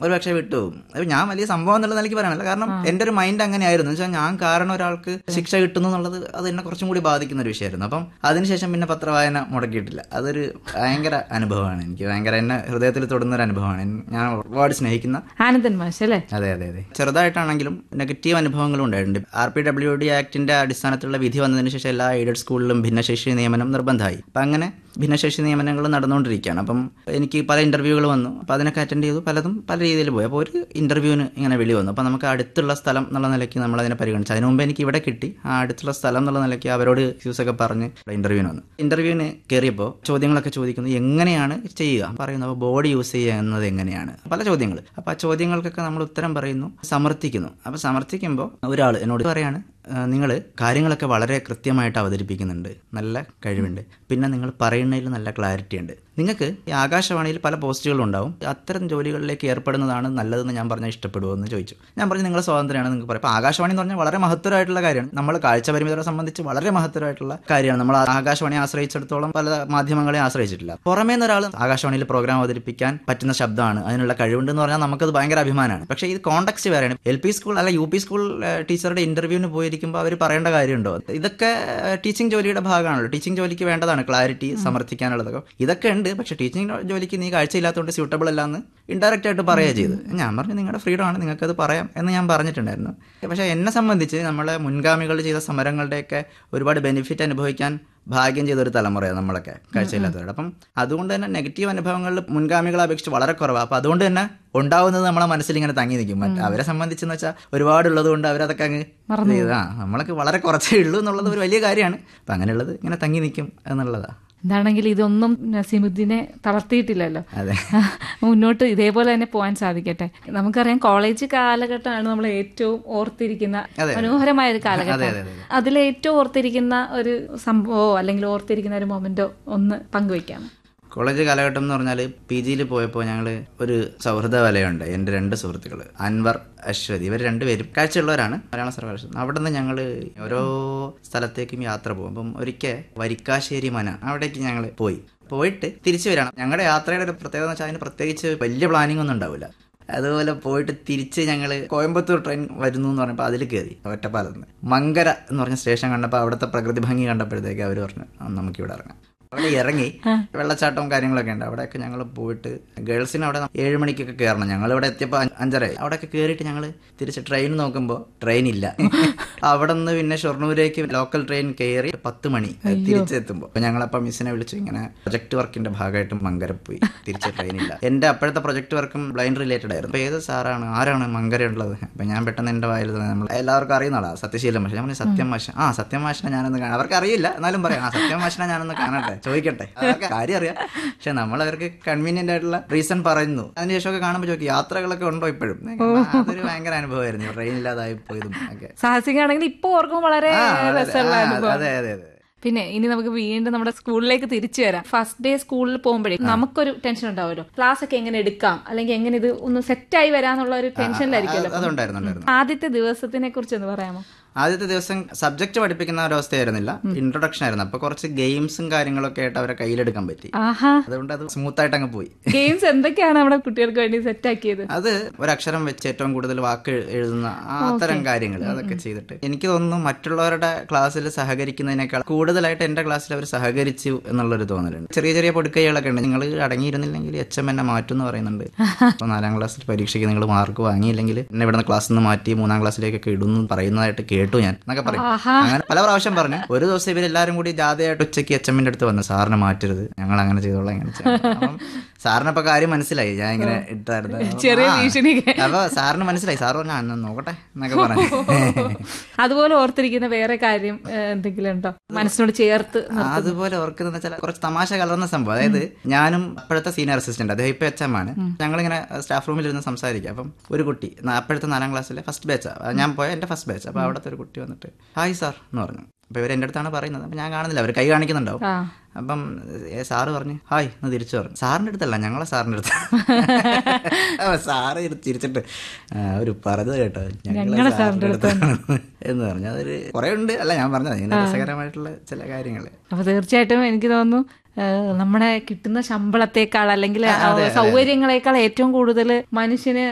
ഒരു പക്ഷേ വിട്ടുപോകും അത് ഞാൻ വലിയ സംഭവം എന്നുള്ള നിലയ്ക്ക് പറയാനല്ല കാരണം എന്റെ ഒരു മൈൻഡ് അങ്ങനെയായിരുന്നു വെച്ചാൽ ഞാൻ കാരണം ഒരാൾക്ക് ശിക്ഷ കിട്ടുന്നു എന്നുള്ളത് അത് എന്നെ കുറച്ചും കൂടി ബാധിക്കുന്ന ഒരു വിഷയമായിരുന്നു അപ്പം അതിനുശേഷം പിന്നെ പത്രവായന മുടക്കിയിട്ടില്ല അതൊരു ഭയങ്കര അനുഭവമാണ് എനിക്ക് ഭയങ്കര എന്നെ ഹൃദയത്തിൽ തൊടുന്ന ഒരു അനുഭവമാണ് ഞാൻ ഒരുപാട് സ്നേഹിക്കുന്ന ആനന്ദൻ മാഷ് അല്ലേ അതെ അതെ അതെ ചെറുതായിട്ടാണെങ്കിലും നെഗറ്റീവ് അനുഭവങ്ങളും ഉണ്ടായിട്ടുണ്ട് ആർ പി ഡബ്ല്യു ഡി ആക്ടിന്റെ അടിസ്ഥാനത്തിലുള്ള വിധി വന്നതിന് ശേഷം എല്ലാ എയ്ഡഡ് സ്കൂളിലും ഭിന്നശേഷി നിയമനം നിർബന്ധമായി അപ്പം അങ്ങനെ ഭിന്നശേഷി നിയമനങ്ങൾ നടന്നുകൊണ്ടിരിക്കുകയാണ് അപ്പം എനിക്ക് പല ഇന്റർവ്യൂകൾ വന്നു അപ്പം അതിനൊക്കെ അറ്റൻഡ് ചെയ്തു പലതും പല രീതിയിൽ പോയി അപ്പോൾ ഒരു ഇന്റർവ്യൂവിന് ഇങ്ങനെ വിളി വന്നു അപ്പം നമുക്ക് അടുത്തുള്ള സ്ഥലം എന്നുള്ള നിലയ്ക്ക് നമ്മൾ അതിനെ പരിഗണിച്ചു അതിന് മുമ്പ് എനിക്ക് ഇവിടെ കിട്ടി ആ അടുത്തുള്ള സ്ഥലം എന്നുള്ള നിലയ്ക്ക് അവരോട് ക്യൂസ് ഒക്കെ പറഞ്ഞ് ഇന്റർവ്യൂവിന് വന്നു ഇന്റർവ്യൂവിന് കയറിയപ്പോൾ ചോദ്യങ്ങളൊക്കെ ചോദിക്കുന്നത് എങ്ങനെയാണ് ചെയ്യുക പറയുന്നു അപ്പോൾ ബോഡി യൂസ് ചെയ്യുന്നത് എങ്ങനെയാണ് പല ചോദ്യങ്ങൾ അപ്പോൾ ആ ചോദ്യങ്ങൾക്കൊക്കെ നമ്മൾ ഉത്തരം പറയുന്നു സമർത്ഥിക്കുന്നു അപ്പോൾ സമർത്ഥിക്കുമ്പോൾ ഒരാൾ എന്നോട് പറയാണ് നിങ്ങൾ കാര്യങ്ങളൊക്കെ വളരെ കൃത്യമായിട്ട് അവതരിപ്പിക്കുന്നുണ്ട് നല്ല കഴിവുണ്ട് പിന്നെ നിങ്ങൾ പറയുന്നതിൽ നല്ല ക്ലാരിറ്റി ഉണ്ട് നിങ്ങൾക്ക് ഈ ആകാശവാണിയിൽ പല പോസ്റ്റുകളും ഉണ്ടാവും അത്തരം ജോലികളിലേക്ക് ഏർപ്പെടുന്നതാണ് നല്ലതെന്ന് ഞാൻ പറഞ്ഞാൽ ഇഷ്ടപ്പെടുമോ എന്ന് ചോദിച്ചു ഞാൻ പറഞ്ഞു നിങ്ങളെ സ്വാതന്ത്ര്യമാണ് നിങ്ങൾക്ക് പറയാം അപ്പോൾ ആകാശവാണി എന്ന് പറഞ്ഞാൽ വളരെ മഹത്തരമായിട്ടുള്ള കാര്യമാണ് നമ്മൾ കാഴ്ച പരിമിതരെ സംബന്ധിച്ച് വളരെ മഹത്തരമായിട്ടുള്ള കാര്യമാണ് നമ്മൾ ആകാശവാണി ആശ്രയിച്ചിടത്തോളം പല മാധ്യമങ്ങളെ ആശ്രയിച്ചിട്ടില്ല പുറമേ നിന്ന് ഒരാൾ ആകാശവാണിയിൽ പ്രോഗ്രാം അവതരിപ്പിക്കാൻ പറ്റുന്ന ശബ്ദമാണ് അതിനുള്ള കഴിവുണ്ടെന്ന് പറഞ്ഞാൽ നമുക്കത് ഭയങ്കര അഭിമാനമാണ് പക്ഷേ ഇത് കോണ്ടക്സ്റ്റ് വേറെയാണ് എൽ പി സ്കൂൾ അല്ല യു പി സ്കൂൾ ഏഹ്, ടീച്ചറുടെ ഇന്റർവ്യൂവിന് പോയിരിക്കുമ്പോൾ അവർ പറയേണ്ട കാര്യമുണ്ടോ ഇതൊക്കെ ഏഹ്, ടീച്ചിങ് ജോലിയുടെ ഭാഗമാണല്ലോ ടീച്ചിങ് ജോലിക്ക് വേണ്ടതാണ് ക്ലാരിറ്റി സമർത്ഥിക്കാനുള്ളതൊക്കെ ഇതൊക്കെ ഉണ്ട് പക്ഷേ ടീച്ചിങ് ജോലിക്ക് നീ കാഴ്ചയില്ലാത്തതുകൊണ്ട് സ്യൂട്ടബിൾ അല്ല എന്ന് ഇൻഡയറക്റ്റ് ആയിട്ട് പറയുക ചെയ്ത് ഞാൻ പറഞ്ഞു നിങ്ങളുടെ ഫ്രീഡം ആണ് നിങ്ങൾക്കത് പറയാം എന്ന് ഞാൻ പറഞ്ഞിട്ടുണ്ടായിരുന്നു പക്ഷേ എന്നെ സംബന്ധിച്ച് നമ്മളെ മുൻഗാമികൾ ചെയ്ത സമരങ്ങളുടെയൊക്കെ ഒരുപാട് ബെനിഫിറ്റ് അനുഭവിക്കാൻ ഭാഗ്യം ചെയ്ത ഒരു തലമുറയാണ് നമ്മളൊക്കെ കാഴ്ചയില്ലാത്തവരുടെ അപ്പം അതുകൊണ്ട് തന്നെ നെഗറ്റീവ് അനുഭവങ്ങളിൽ മുൻഗാമികളെ അപേക്ഷിച്ച് വളരെ കുറവാണ് അപ്പം അതുകൊണ്ട് തന്നെ ഉണ്ടാവുന്നത് നമ്മളെ മനസ്സിൽ ഇങ്ങനെ തങ്ങി നിൽക്കും മറ്റ് അവരെ സംബന്ധിച്ചെന്ന് വെച്ചാൽ ഒരുപാടുള്ളത് കൊണ്ട് അവരതൊക്കെ അങ്ങ് ചെയ്ത് ആ നമ്മളൊക്കെ വളരെ കുറച്ചേ ഉള്ളൂ എന്നുള്ളത് ഒരു വലിയ കാര്യമാണ് അപ്പം അങ്ങനെയുള്ളത് ഇങ്ങനെ തങ്ങി നിൽക്കും എന്നുള്ളതാണ് എന്താണെങ്കിൽ ഇതൊന്നും നസീമുദ്ദീനെ തളർത്തിയിട്ടില്ലല്ലോ അതെ മുന്നോട്ട് ഇതേപോലെ തന്നെ പോകാൻ സാധിക്കട്ടെ നമുക്കറിയാം കോളേജ് കാലഘട്ടമാണ് നമ്മൾ ഏറ്റവും ഓർത്തിരിക്കുന്ന അതെ. മനോഹരമായ ഒരു അതെ, കാലഘട്ടം അതെ, അതെ. അതിൽ ഏറ്റവും ഓർത്തിരിക്കുന്ന ഒരു സംഭവമോ അല്ലെങ്കിൽ ഓർത്തിരിക്കുന്ന ഒരു മൊമെന്റോ ഒന്ന് പങ്കുവയ്ക്കാം കോളേജ് കാലഘട്ടം എന്ന് പറഞ്ഞാൽ പി ജിയിൽ പോയപ്പോൾ ഞങ്ങൾ ഒരു സൗഹൃദ വലയുണ്ട് എൻ്റെ രണ്ട് സുഹൃത്തുക്കൾ അൻവർ അശ്വതി ഇവർ രണ്ടുപേരും കാഴ്ചയുള്ളവരാണ് മലയാള സർവകലാശാല അവിടെ നിന്ന് ഞങ്ങൾ ഓരോ സ്ഥലത്തേക്കും യാത്ര പോകും അപ്പം ഒരിക്കൽ വരിക്കാശ്ശേരി മന അവിടേക്ക് ഞങ്ങൾ പോയി പോയിട്ട് തിരിച്ചു വരണം ഞങ്ങളുടെ യാത്രയുടെ ഒരു പ്രത്യേകത എന്ന് വെച്ചാൽ അതിന് പ്രത്യേകിച്ച് വലിയ പ്ലാനിംഗ് ഒന്നും ഉണ്ടാവില്ല അതുപോലെ പോയിട്ട് തിരിച്ച് ഞങ്ങൾ കോയമ്പത്തൂർ ട്രെയിൻ വരുന്നു എന്ന് പറഞ്ഞപ്പോൾ അതിൽ കയറി ഒറ്റപ്പാലത്ത് നിന്ന് മങ്കര എന്ന് പറഞ്ഞ സ്റ്റേഷൻ കണ്ടപ്പോൾ അവിടുത്തെ പ്രകൃതി ഭംഗി കണ്ടപ്പോഴത്തേക്ക് അവർ പറഞ്ഞു "ആ, നമുക്കിവിടെ ഇറങ്ങാം അവിടെ ഇറങ്ങി വെള്ളച്ചാട്ടവും കാര്യങ്ങളൊക്കെ ഉണ്ട് അവിടെയൊക്കെ ഞങ്ങൾ പോയിട്ട് ഗേൾസിന് അവിടെ ഏഴ് മണിക്കൊക്കെ കയറണം ഞങ്ങൾ ഇവിടെ എത്തിയപ്പോൾ അഞ്ച് അഞ്ചരയായി അവിടെയൊക്കെ കയറിയിട്ട് ഞങ്ങൾ തിരിച്ച് ട്രെയിൻ നോക്കുമ്പോൾ ട്രെയിൻ ഇല്ല അവിടെ നിന്ന് പിന്നെ ഷൊർണൂരേക്ക് ലോക്കൽ ട്രെയിൻ കയറി പത്ത് മണി തിരിച്ചെത്തുമ്പോൾ അപ്പൊ ഞങ്ങളപ്പോൾ മിസ്സിനെ വിളിച്ചു ഇങ്ങനെ പ്രൊജക്ട് വർക്കിന്റെ ഭാഗമായിട്ട് മങ്കര പോയി തിരിച്ച് ട്രെയിൻ ഇല്ല എന്റെ അപ്പോഴത്തെ പ്രൊജക്ട് വർക്കും ബ്ലൈൻഡ് റിലേറ്റഡ് ആയിരുന്നു അപ്പൊ ഏത് സാറാണ് ആരാണ് മങ്കര ഉള്ളത് അപ്പൊ ഞാൻ പെട്ടെന്ന് എന്റെ വായിൽ തന്നെ നമ്മൾ എല്ലാവർക്കും അറിയുന്ന ആളാ സത്യശീലം മാഷ ഞാൻ പറഞ്ഞു സത്യം മാഷ ആ സത്യം മാഷിനെ ഞാനൊന്ന് കാണാം അവർക്ക് അറിയില്ല എന്നാലും പറയാം ആ സത്യം മാഷിനെ ഞാനൊന്ന് കാണട്ടെ ചോദിക്കട്ടെ അതൊക്കെ കാര്യം അറിയാം പക്ഷെ നമ്മൾ അവർക്ക് കൺവീനിയന്റ് ആയിട്ടുള്ള റീസൺ പറയുന്നു അതിനുശേഷമൊക്കെ കാണുമ്പോൾ ചോദിക്കും യാത്രകളൊക്കെ ഉണ്ടോ ഇപ്പോഴും അതൊരു ഭയങ്കര അനുഭവമായിരുന്നു ട്രെയിൻ ഇല്ലാതായി പോയതും ഒക്കെ സാഹസികമാണെങ്കിൽ ഇപ്പൊ ഓർക്കുമ്പോൾ വളരെ ആ, അതെ, രസമുള്ള ആ, അനുഭവം അതെ അതെ അതെ പിന്നെ ഇനി നമുക്ക് വീണ്ടും നമ്മുടെ സ്കൂളിലേക്ക് തിരിച്ചു വരാം ഫസ്റ്റ് ഡേ സ്കൂളിൽ പോകുമ്പോഴേ നമുക്കൊരു ടെൻഷൻ ഉണ്ടാവുമല്ലോ ക്ലാസ് ഒക്കെ എങ്ങനെ എടുക്കാം അല്ലെങ്കിൽ എങ്ങനെ ഇത് ഒന്ന് സെറ്റായി വരാന്നുള്ള ഒരു ടെൻഷനിലായിരിക്കുമല്ലോ അതുണ്ടായിരുന്നു ഉണ്ടായിരുന്നു ആദ്യത്തെ ദിവസത്തിനെ കുറിച്ച് ഒന്ന് പറയാമോ ആദ്യത്തെ ദിവസം സബ്ജക്ട് പഠിപ്പിക്കുന്ന ഒരവസ്ഥയായിരുന്നില്ല ഇൻട്രൊഡക്ഷൻ ആയിരുന്നു അപ്പൊ കുറച്ച് ഗെയിംസും കാര്യങ്ങളൊക്കെ ആയിട്ട് അവരെ കയ്യിലെടുക്കാൻ പറ്റി ആഹാ അതുകൊണ്ട് അത് സ്മൂത്ത് ആയിട്ട് അങ്ങ് പോയി ഗെയിംസ് എന്തൊക്കെയാണ് നമ്മുടെ കുട്ടികൾക്ക് വേണ്ടി സെറ്റാക്കിയത് അത് ഒരക്ഷരം വെച്ച് ഏറ്റവും കൂടുതൽ വാക്ക് എഴുതുന്ന ആ അത്തരം കാര്യങ്ങൾ അതൊക്കെ ചെയ്തിട്ട് എനിക്ക് തോന്നുന്നു മറ്റുള്ളവരുടെ ക്ലാസ്സിൽ സഹകരിക്കുന്നതിനേക്കാൾ കൂടുതലായിട്ട് എന്റെ ക്ലാസ്സിൽ അവർ സഹകരിച്ചു എന്നുള്ളൊരു തോന്നലുണ്ട് ചെറിയ ചെറിയ പൊടിക്കൈകളൊക്കെ ഉണ്ട് നിങ്ങൾ അടങ്ങിയിരുന്നില്ലെങ്കിൽ എച്ച് എം എന്നെ മാറ്റും എന്ന് പറയുന്നുണ്ട് അപ്പൊ നാലാം ക്ലാസ്സിൽ പരീക്ഷയ്ക്ക് നിങ്ങൾ മാർക്ക് വാങ്ങിയില്ലെങ്കിൽ എന്നെ ഇവിടുന്ന് ക്ലാസ്സിൽ നിന്ന് മാറ്റി മൂന്നാം ക്ലാസ്സിലേക്കൊക്കെ ഇടുന്നു പറയുന്നതായിട്ട് കേട്ടു ഞാൻ എന്നൊക്കെ പറയും ആഹാ അങ്ങനെ പല പ്രാവശ്യം പറഞ്ഞു ഒരു ദിവസം ഇവരെല്ലാരും കൂടി ജാഥയായിട്ട് ഉച്ചയ്ക്ക് എച്ച് എമ്മിന്റെ അടുത്ത് വന്നു സാറിനെ മാറ്റരുത് ഞങ്ങൾ അങ്ങനെ ചെയ്തോളാം ഇങ്ങനെ ചെയ്യാം." അപ്പം സാറിനപ്പൊ കാര്യം മനസ്സിലായി ഞാൻ ഇങ്ങനെ ഇട്ടായിരുന്നു ചെറിയ ആ. ഭീഷണി അപ്പൊ സാറിന് മനസ്സിലായി സാർ പറഞ്ഞു "ആ, എന്നാ നോക്കട്ടെ എന്നൊക്കെ പറഞ്ഞു അതുപോലെ ഓർത്തിരിക്കുന്ന വേറെ കാര്യം ഏഹ്, എന്തെങ്കിലും ഉണ്ടോ മനസ്സിനോട് ചേർത്ത് നിർത്തുന്ന? അതുപോലെ ഓർക്കുന്ന വെച്ചാൽ കുറച്ച് തമാശ കലർന്ന സംഭവം അതായത് ഞാനും അപ്പോഴത്തെ സീനിയർ അസിസ്റ്റന്റ് അദ്ദേഹം ഇപ്പൊ എച്ച് എം ആണ് ഞങ്ങളിങ്ങനെ സ്റ്റാഫ് റൂമിൽ ഇരുന്ന് സംസാരിക്കുക അപ്പം ഒരു കുട്ടി ന- അപ്പോഴത്തെ നാലാം ക്ലാസ്സിലെ ഫസ്റ്റ് ബാച്ചാ ഞാൻ പോയ എന്റെ ഫസ്റ്റ് ബാച്ച് അപ്പൊ അവിടുത്തെ ഒരു കുട്ടി വന്നിട്ട് ഹായ് സാർ എന്ന് പറഞ്ഞു അപ്പൊ ഇവർ എന്റെ അടുത്താണ് പറയുന്നത് അപ്പൊ ഞാൻ കാണുന്നില്ല അവർ കൈ കാണിക്കുന്നുണ്ടാവും ആ അപ്പം ഏ, സാറ് പറഞ്ഞു ഹായ് എന്ന് തിരിച്ചു പറഞ്ഞു സാറിന്റെ അടുത്തല്ല ഞങ്ങളെ സാറിന്റെ അടുത്ത് അപ്പൊ സാറ് ഇരു- ചിരിച്ചിട്ട് "ആ, ഒരു പറഞ്ഞത് കേട്ടോ ഞങ്ങളെ സാറിന്റെ അടുത്താണ് എന്ന് പറഞ്ഞു അതൊരു കുറെ ഉണ്ട് അല്ല ഞാൻ പറഞ്ഞത് ഇങ്ങനെ രസകരമായിട്ടുള്ള ചില കാര്യങ്ങൾ അപ്പൊ തീർച്ചയായിട്ടും എനിക്ക് തോന്നുന്നു ഏഹ്, നമ്മുടെ കിട്ടുന്ന ശമ്പളത്തെക്കാൾ അല്ലെങ്കിൽ ആ, സൗകര്യങ്ങളെക്കാൾ ഏറ്റവും കൂടുതൽ മനുഷ്യന്